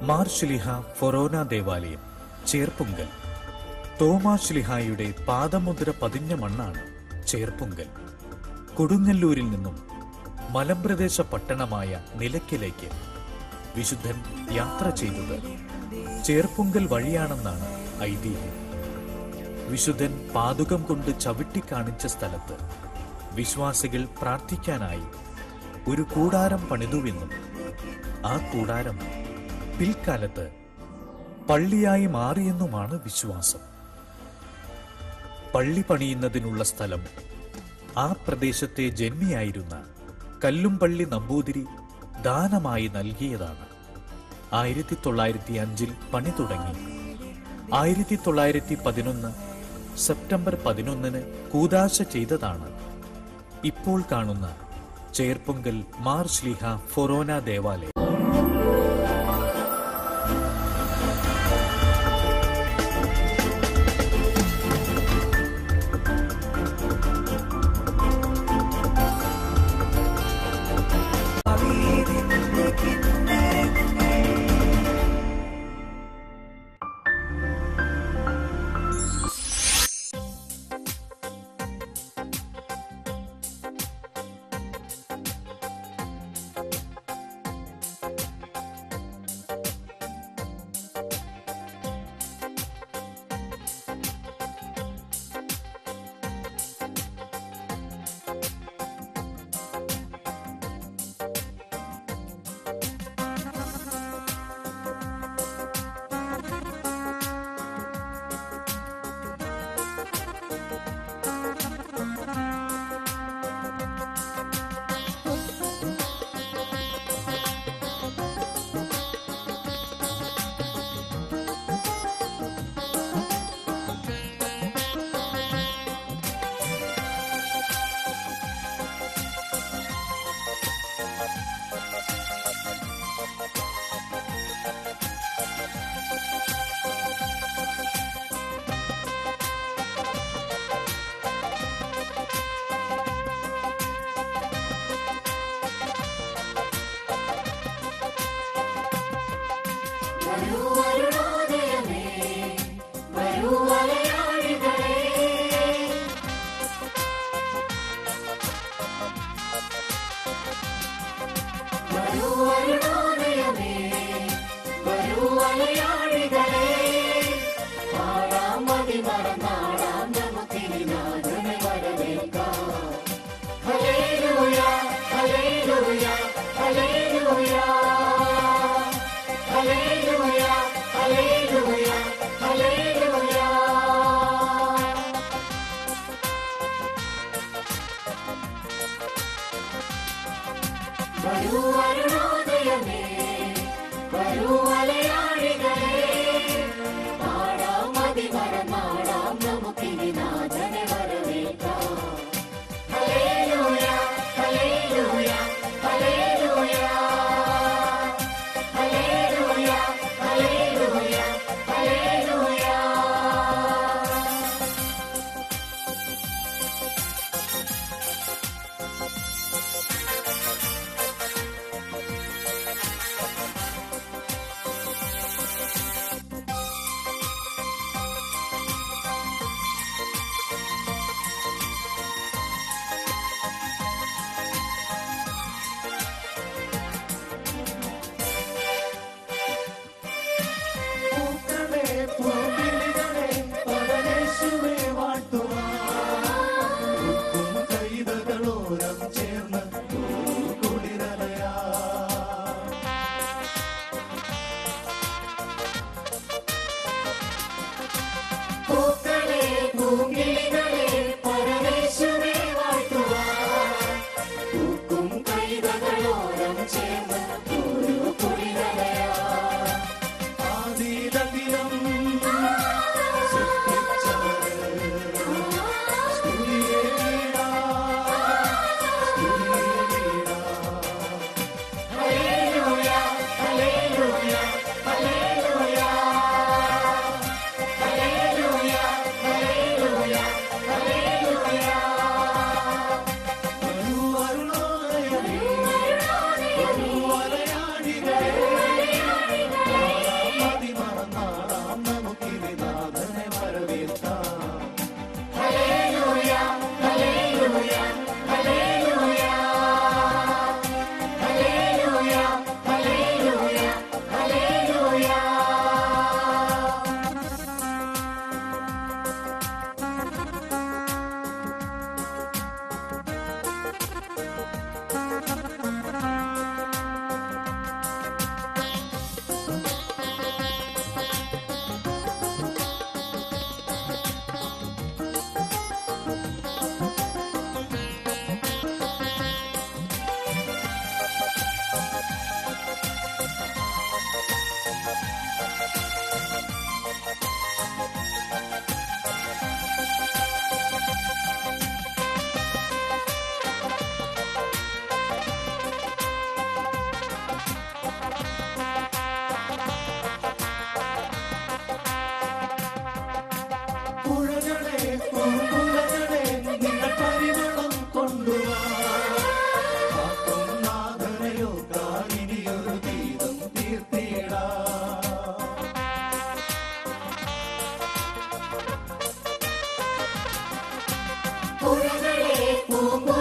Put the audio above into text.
മാർശ്ലിഹ ഫൊറോന ദേവാലയം ചേർപ്പുങ്കൽ തോമാശ്ലിഹായുടെ പാദമുദ്ര പതിഞ്ഞ മണ്ണാണ് ചേർപ്പുങ്കൽ കൊടുങ്ങല്ലൂരിൽ നിന്നും മലമ്പ്രദേശ പട്ടണമായ നിലയ്ക്കലേക്ക് വിശുദ്ധൻ യാത്ര ചെയ്തത് ചേർപ്പുങ്കൽ വഴിയാണെന്നാണ് ഐതിഹ്യം വിശുദ്ധൻ പാതുകം കൊണ്ട് ചവിട്ടിക്കാണിച്ച സ്ഥലത്ത് വിശ്വാസികൾ പ്രാർത്ഥിക്കാനായി ഒരു കൂടാരം പണിതുവെന്നും ആ കൂടാരം പിൽക്കാലത്ത് പള്ളിയായി മാറിയെന്നുമാണ് വിശ്വാസം പള്ളി പണിയുന്നതിനുള്ള സ്ഥലം ആ പ്രദേശത്തെ ജന്മിയായിരുന്ന കല്ലുംപള്ളി നമ്പൂതിരി ദാനമായി നൽകിയതാണ് ആയിരത്തി തൊള്ളായിരത്തി അഞ്ചിൽ പണി തുടങ്ങി ആയിരത്തി തൊള്ളായിരത്തി പതിനൊന്ന് സെപ്റ്റംബർ പതിനൊന്നിന് കൂതാശ ചെയ്തതാണ് ഇപ്പോൾ കാണുന്ന ചേർപ്പുങ്കൽ മാർ ശ്ലീഹ ഫൊറോന ദേവാലയം വരൂ അരുണോദയമേ വരൂ അലയാഴികളേ വരൂ അരുണോദയമേ വരൂ അലയാഴികളേ പാടാം മതി മറന്നാടാം നമുക്കിനി നാഥനെ വരവേൽക്കാം ഹല്ലേലൂയ ഹല്ലേലൂയ ഹല്ലേലൂയ ഹല്ലേലൂയ ഹല്ലേലൂയ ഹല്ലേലൂയ വരൂ അരുണോദയമേ വരൂ അലയാഴികളേ പാടാം മതി മറന്നാടാം നമുക്കിനി നാഥനെ വരവേൽക്കാം ഹല്ലേലൂയ ഹല്ലേലൂയ ഹല്ലേലൂയ ഹല്ലേലൂയ ഹല്ലേലൂയ ഹല്ലേലൂയ പൂമ്പോ